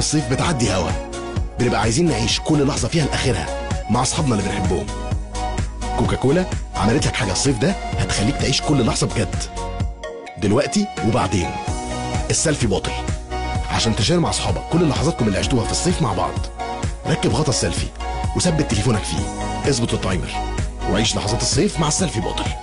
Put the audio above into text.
الصيف بتعدي هوا بنبقى عايزين نعيش كل لحظة فيها لآخرها مع أصحابنا اللي بنحبهم كوكاكولا عملت لك حاجة الصيف ده هتخليك تعيش كل لحظة بجد دلوقتي وبعدين السيلفي بوتل عشان تشير مع أصحابك كل لحظاتكم اللي عشتوها في الصيف مع بعض ركب غطا السيلفي وثبت تليفونك فيه اظبط التايمر وعيش لحظات الصيف مع السيلفي بوتل